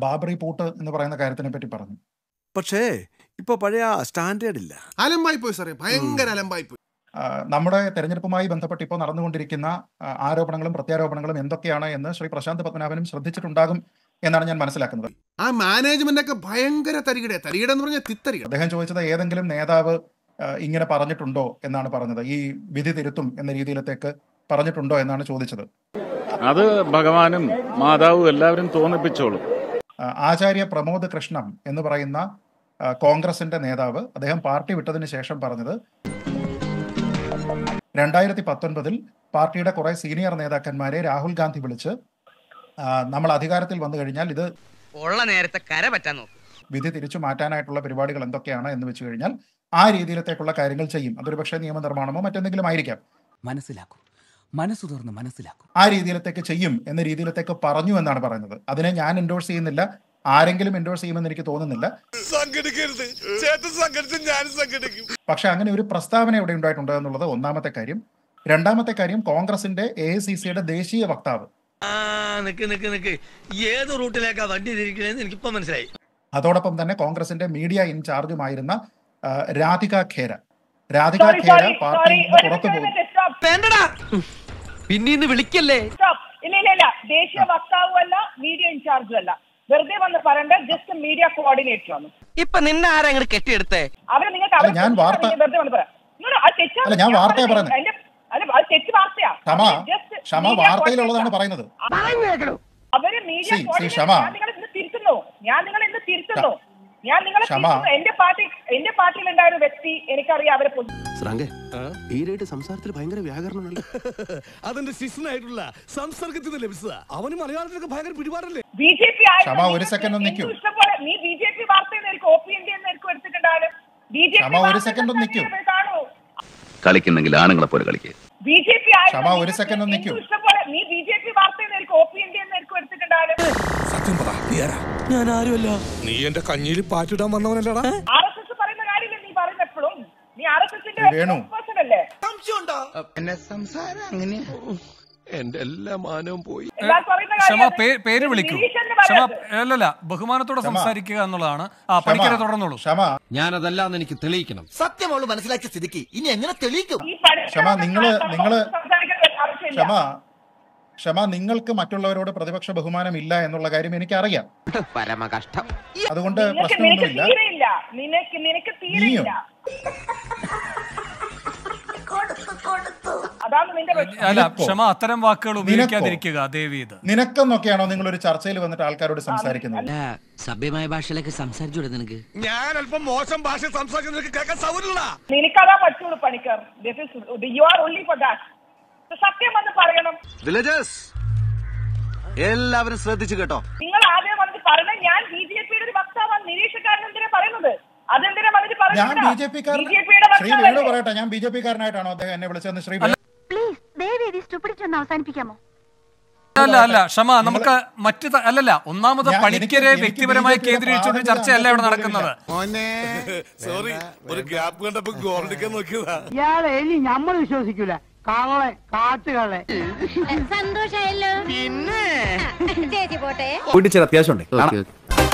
ബാബറി പൂട്ട് എന്ന് പറയുന്ന കാര്യത്തിനെ പറ്റി പറഞ്ഞു പക്ഷേ ഇപ്പൊ പഴയ സ്റ്റാൻഡേർഡ് ഇല്ല അലമ്പായി പോയി സാറേ ഭയങ്കര അലമ്പായി പോയി ആ, നമ്മുടെ തെരഞ്ഞെടുപ്പുമായി ബന്ധപ്പെട്ട് ഇപ്പോൾ നടന്നുകൊണ്ടിരിക്കുന്ന ആ, ആരോപണങ്ങളും പ്രത്യാരോപണങ്ങളും എന്തൊക്കെയാണ് എന്ന് ശ്രീ പ്രശാന്ത് പത്മനാഭനും ശ്രദ്ധിച്ചിട്ടുണ്ടാകും എന്നാണ് ഞാൻ മനസ്സിലാക്കുന്നത് ആ മാനേജ്മെന്റ് ഒക്കെ ഭയങ്കര തരികിട തരികിട എന്ന് പറഞ്ഞാൽ തിത്തരികിട അദ്ദേഹം ചോദിച്ചത് ഏതെങ്കിലും നേതാവ് ആ, ഇങ്ങനെ പറഞ്ഞിട്ടുണ്ടോ എന്നാണ് പറഞ്ഞത് ഈ വിധി തിരുത്തും എന്ന രീതിയിലത്തേക്ക് പറഞ്ഞിട്ടുണ്ടോ എന്നാണ് ചോദിച്ചത് അത് ഭഗവാനും മാതാവും എല്ലാവരും തോന്നിപ്പിച്ചോളും ആ, ആചാര്യ പ്രമോദ് കൃഷ്ണം എന്ന് പറയുന്ന ആ, കോൺഗ്രസിന്റെ നേതാവ് അദ്ദേഹം പാർട്ടി വിട്ടതിന് ശേഷം പറഞ്ഞത് രണ്ടായിരത്തി പത്തൊൻപതിൽ പാർട്ടിയുടെ കുറെ സീനിയർ നേതാക്കന്മാരെ രാഹുൽ ഗാന്ധി വിളിച്ച് ആ, നമ്മൾ അധികാരത്തിൽ വന്നു കഴിഞ്ഞാൽ ഇത് ഉള്ള നേരത്തെ കര പറ്റാൻ നോക്കും വിധി തിരിച്ചു മാറ്റാനായിട്ടുള്ള പരിപാടികൾ എന്തൊക്കെയാണ് എന്ന് വെച്ച് കഴിഞ്ഞാൽ ആ രീതിയിലത്തേക്കുള്ള കാര്യങ്ങൾ ചെയ്യും അതൊരു പക്ഷേ നിയമനിർമ്മാണമോ മറ്റെന്തെങ്കിലും ആയിരിക്കാം മനസ്സിലാക്കൂ മനസ്സു തുറന്ന് മനസ്സിലാക്കൂ ആ രീതിയിലത്തേക്ക് ചെയ്യും എന്ന രീതിയിലത്തേക്ക് പറഞ്ഞു എന്നാണ് പറയുന്നത് അതിനെ ഞാൻ എൻഡോഴ്സ് ചെയ്യുന്നില്ല ആരെങ്കിലും എൻഡോഴ്സ് ചെയ്യുമെന്ന് എനിക്ക് തോന്നുന്നില്ല സംഘടിക്കരുത് ചേട്ടൻ സംഘടിച്ച് ഞാൻ സംഘടിക്കും പക്ഷെ അങ്ങനെ ഒരു പ്രസ്താവന ഇവിടെ ഉണ്ടായിട്ടുണ്ട് എന്നുള്ളത് ഒന്നാമത്തെ കാര്യം രണ്ടാമത്തെ കാര്യം കോൺഗ്രസിന്റെ എ ഐ സി സിയുടെ ദേശീയ വക്താവ് ആ നിക്ക് നിക്ക് നിക്ക് ഏത് റൂട്ടിലേക്കാ വണ്ടി തിരിക്കണേന്ന് എനിക്കിപ്പോ മനസ്സിലായി അതോടൊപ്പം തന്നെ കോൺഗ്രസിന്റെ മീഡിയ ഇൻചാർജുമായിരുന്ന ആ, രാധിക ഖേര രാധിക ഖേര പാർട്ടിയിൽ നിന്ന് പുറത്തു പോകും വേണ്ടടാ പിന്നീന്ന് വിളിക്കല്ലേ ഇല്ല ഇല്ല ഇല്ല ദേശീയ വക്താവും അല്ല മീഡിയ ഇൻചാർജും അല്ല വെറുതെ വന്ന് പറയണ്ട ജസ്റ്റ് മീഡിയ കോർഡിനേറ്റർ ആണ് ഇപ്പൊ നിന്നെ ആരാ അങ്ങോട്ട് കെട്ടിയെടുത്തേ അവരെ നിങ്ങൾക്ക് അല്ല, ഞാൻ വാർത്ത- വെറുതെ വന്ന് പറയാം No, no, അത് തെറ്റാണ്. അല്ല, ഞാൻ ഞാൻ വാർത്തയാ പറയുന്നത്. പറയുന്നത്. അതിന്റെ- അല്ല അത് തെറ്റ് വാർത്തയാ ക്ഷമ അവര് just ക്ഷമ media വാർത്തയിലുള്ളതാണ് coordinator. പറയുന്നത് അവര് മീഡിയ ശ്രീ- ശ്രീ coordinator. ക്ഷമ. ഞാൻ നിങ്ങളെ ഇന്ന് തിരുത്തുന്നു ഞാൻ നിങ്ങളെ ഇന്ന് തിരുത്തുന്നു ഞാൻ നിങ്ങളെ ക്ഷമ. തിരുത്തുന്നു എന്റെ പാർട്ടി എന്റെ പാർട്ടിയിൽ ഉണ്ടായ ഒരു വ്യക്തി എനിക്കറിയാം അവരെ പൊതു- ശ്രാങ്കെ ഈരായിട്ട് സംസാരത്തിൽ ഭയങ്കര വ്യാകരണമല്ല അതെന്റെ ശിഷ്യനായിട്ടുള്ള സംസർഗത്തിൽ നിന്ന് ലഭിച്ചതാ അവന് മലയാളത്തിലൊക്കെ ഭയങ്കര പിടിപാടല്ലേ ബി ജെ പി ക്ഷമ, ഒരു second ഒന്ന് നിൽക്കൂ. ഇഷ്ടംപോലെ നീ ബി ജെ പി വാർത്തയെന്നായിരിക്കും ഒ പി എൻ എന്നായിരിക്കും എടുത്തിട്ടുണ്ടാവും ബി ജെ ക്ഷമ, ഒരു second ഒന്ന് നിൽക്കൂ. കാണൂ കളിക്കുന്നെങ്കിൽ ആണുങ്ങളെ പോലെ കളിക്കുക ബി ജെ പി ക്ഷമ, ഒരു second ഒന്ന് നിൽക്കൂ. ഇഷ്ടംപോലെ നീ ബി ജെ പി വാർത്തയെന്നായിരിക്കും ഒ പി എൻ എന്നായിരിക്കും എടുത്തിട്ടുണ്ടാവും സത്യം പറ നീ ആരാ ഞാൻ ആരുമല്ല നീ എന്റെ കഞ്ഞിയിൽ പാറ്റിടാൻ വന്നവനല്ലടാ ആർ എസ് എസ് പറയുന്ന കാര്യമില്ല നീ പറയുന്ന എപ്പോഴും നീ ആർ എസ് എസിന്റെ വേണു. പേഴ്സൺ അല്ലേ എന്നെ സംസാരം അങ്ങനെയാ എന്റെ എല്ലാ മാനവും പോയി എല്ലാവരും പറയുന്ന ക്ഷമ കാര്യമാണ്. പേ- പേര് വിളിക്കൂ നിരീക്ഷകന് ക്ഷമ പറയരുത്. അല്ലല്ല ബഹുമാനത്തോടെ ക്ഷമ. സംസാരിക്കുക എന്നുള്ളതാണ് ആ പണിക്കരെ തുടർന്നോളൂ ക്ഷമ ഞാനതല്ലാന്ന് എനിക്ക് തെളിയിക്കണം സത്യമോള് മനസ്സിലാക്കിയ സ്ഥിതിക്ക് ഇനി എങ്ങനെ തെളിയിക്കും ഈ പഠിച്ച ക്ഷമ, നിങ്ങള്- നിങ്ങള് സംസാരിക്കേണ്ട ആവശ്യമില്ല. ക്ഷമ ക്ഷമ നിങ്ങൾക്ക് മറ്റുള്ളവരോട് പ്രതിപക്ഷ ബഹുമാനം ഇല്ല എന്നുള്ള കാര്യം എനിക്കറിയാം പരമ കഷ്ടം അതുകൊണ്ട് നിനക്ക് നിനക്ക് പ്രശ്നമൊന്നുമില്ല തീരെയില്ല നിനക്ക് നിനക്ക് തീരെയില്ല അതാണ് നിന്റെ പ്രശ്നം അല്ല നിനക്കോ? ക്ഷമ അത്തരം വാക്കുകൾ ഉപയോഗിക്കാതിരിക്കുക ദേവി ഇത് നിനക്കെന്നൊക്കെയാണോ നിങ്ങൾ ഒരു ചർച്ചയിൽ വന്നിട്ട് ആൾക്കാരോട് സംസാരിക്കുന്നത് സഭ്യമായ ഭാഷയിലൊക്കെ സംസാരിച്ചൂടെ നിനക്ക് ഞാൻ അല്പം മോശം ഭാഷ സംസാരിക്കുന്നത് കേൾക്കാൻ സൗകര്യമില്ല നിനക്കതാ പറ്റുള്ളൂ Panicker you are only for that സത്യം വന്ന് പറയണം വില്ലേജേഴ്സ് എല്ലാവരും ശ്രദ്ധിച്ചു കേട്ടോ നിങ്ങൾ ആദ്യം വന്നിട്ട് പറയണം ഞാൻ ബി ജെ പിയുടെ ഒരു വക്താവാണ് നിരീക്ഷക്കാരൻ എന്തിനാ പറയുന്നത് അതെന്തിനാ വന്നിട്ട് ഞാൻ ബി ജെ പി കാരൻ ശ്രീ വേണു പറയട്ടെ ഞാൻ ബി ജെ പി കാരനായിട്ടാണോ അദ്ദേഹം എന്നെ വിളിച്ചതെന്ന് ശ്രീ വേണു പ്ലീസ് ദയവേദി സ്റ്റുപ്പിഡിറ്റി ഒന്ന് അവസാനിപ്പിക്കാമോ അല്ല അല്ല ക്ഷമ നമുക്ക് മറ്റ് ത- അല്ലല്ല ഒന്നാമത് ഞാൻ- പണിക്കരെ എനിക്ക് വ്യക്തിപരമായി BJP യുടെ കേന്ദ്രീകരിച്ചുകൊണ്ട് പ്രാഥമിക ചർച്ചയല്ല ഇവിടെ അംഗത്വം നടക്കുന്നത് സോറി ഒരു ഗ്യാപ്പ് കണ്ടപ്പോ ഗോൾഡിക്കാൻ നോക്കിയതാ ഇയാളെ ഇനി നമ്മൾ വിശ്വസിക്കൂല കള്ളെ കാട്ടുകളെ സന്തോഷായല്ലോ പിന്നെ ചേച്ചി പോട്ടെ പോയിട്ട് ചില അത്യാവശ്യമുണ്ട്